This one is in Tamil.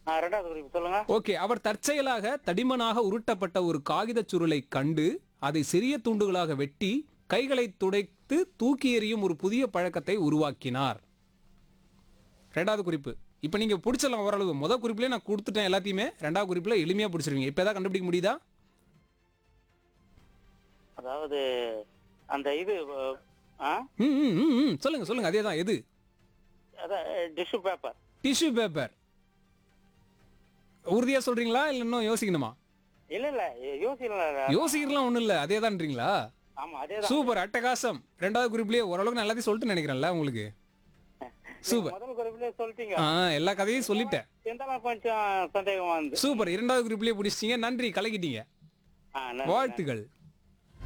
ஆ, ரெண்டாவது குறிப்பு சொல்லுங்க ஓகே அவர் தற்செயலாக தடிமனாக உருட்டப்பட்ட ஒரு காகிதச் சுருளை கண்டு அதை சிறிய துண்டுகளாக வெட்டி கைகளை துடைத்து தூக்கி எறியும் ஒரு புதிய பழக்கத்தை உருவாக்கினார் ரெண்டாவது குறிப்பு இப்போ நீங்க பிடிச்சலாம் ஓரளவு முத குறிப்புலேயே நான் கொடுத்துட்டேன் எல்லாத்தையுமே ரெண்டாவது குறிப்புல எளிமையா பிடிச்சிருவீங்க இப்போ ஏதாவது கண்டுபிடிக்க முடியுதா அதாவது அந்த இது அஹ், ஆ ம் ம், ம் ம் சொல்லுங்க சொல்லுங்க அதே தான் எது அதான் டிஷ்யூ பேப்பர் டிஷ்யூ பேப்பர் உறுதியா சொல்றீங்களா இல்லை இன்னும் யோசிக்கணுமா இல்ல இல்ல யோசிக்கல யோசிக்கிறதுலாம் ஒன்றும் இல்லை அதே தான்றீங்களா ஆமா அதேதான் சூப்பர் அட்டகாசம் ரெண்டாவது குறிப்லயே ஓரளவுக்கு நான் எல்லாத்தையும் சொல்லிட்டு நினைக்கிறேன்ல உங்களுக்கு சூப்பர் முதல் குறிப்பிலே சொல்லிட்டீங்க ஆ எல்லா கதையும் சொல்லிட்டேன் இருந்தாலும் கொஞ்சம் சந்தேகமா இருந்து சூப்பர் இரண்டாவது குறிப்லயே பிடிச்சிட்டீங்க நன்றி கலக்கிட்டீங்க ஆ, நன்றி, வாழ்த்துகள்